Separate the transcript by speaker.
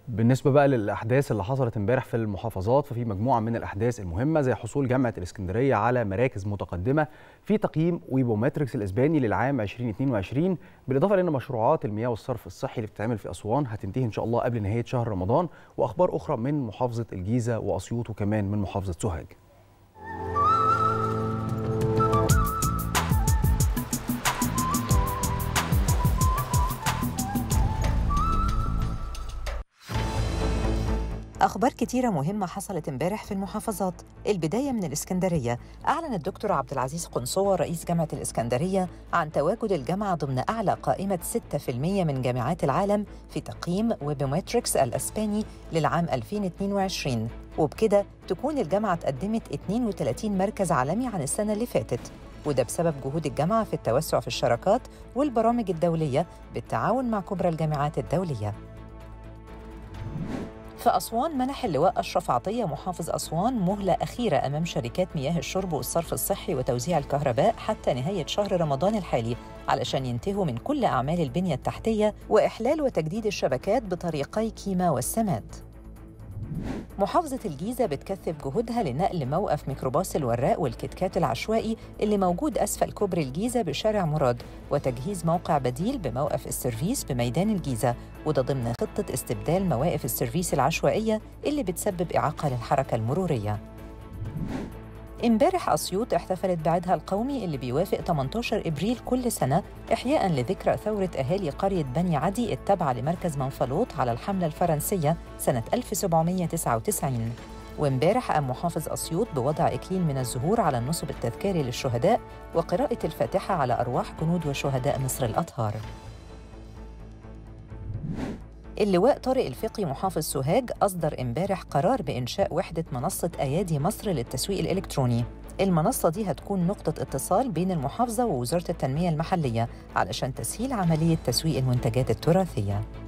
Speaker 1: بالنسبة بقى للأحداث اللي حصلت امبارح في المحافظات ففي مجموعة من الأحداث المهمة زي حصول جامعة الإسكندرية على مراكز متقدمة في تقييم ويبومتريكس الإسباني للعام 2022 بالإضافة لأن مشروعات المياه والصرف الصحي اللي بتتعمل في أسوان هتنتهي إن شاء الله قبل نهاية شهر رمضان وأخبار أخرى من محافظة الجيزة وأسيوط وكمان من محافظة سوهاج
Speaker 2: أخبار كتيرة مهمة حصلت امبارح في المحافظات البداية من الإسكندرية أعلن الدكتور عبد العزيز قنصوة رئيس جامعة الإسكندرية عن تواجد الجامعة ضمن أعلى قائمة 6% من جامعات العالم في تقييم ويبومتريكس الأسباني للعام 2022 وبكده تكون الجامعة تقدمت 32 مركز عالمي عن السنة اللي فاتت وده بسبب جهود الجامعة في التوسع في الشراكات والبرامج الدولية بالتعاون مع كبرى الجامعات الدولية في أسوان منح اللواء أشرف عطية محافظ أسوان مهلة أخيرة أمام شركات مياه الشرب والصرف الصحي وتوزيع الكهرباء حتى نهاية شهر رمضان الحالي علشان ينتهوا من كل أعمال البنية التحتية وإحلال وتجديد الشبكات بطريقي كيما والسماد محافظة الجيزة بتكثف جهودها لنقل موقف ميكروباص الوراق والكتكات العشوائي اللي موجود أسفل كوبري الجيزة بشارع مراد وتجهيز موقع بديل بموقف السيرفيس بميدان الجيزة وده ضمن خطة استبدال مواقف السيرفيس العشوائية اللي بتسبب إعاقة للحركة المرورية امبارح أسيوط احتفلت بعيدها القومي اللي بيوافق 18 إبريل كل سنة إحياء لذكرى ثورة أهالي قرية بني عدي التابعة لمركز منفلوط على الحملة الفرنسية سنة 1799 وامبارح قام محافظ أسيوط بوضع إكليل من الزهور على النصب التذكاري للشهداء وقراءة الفاتحة على أرواح جنود وشهداء مصر الأطهار اللواء طارق الفقي محافظ سوهاج أصدر امبارح قرار بإنشاء وحدة منصة أيادي مصر للتسويق الإلكتروني المنصة دي هتكون نقطة اتصال بين المحافظة ووزارة التنمية المحلية علشان تسهيل عملية تسويق المنتجات التراثية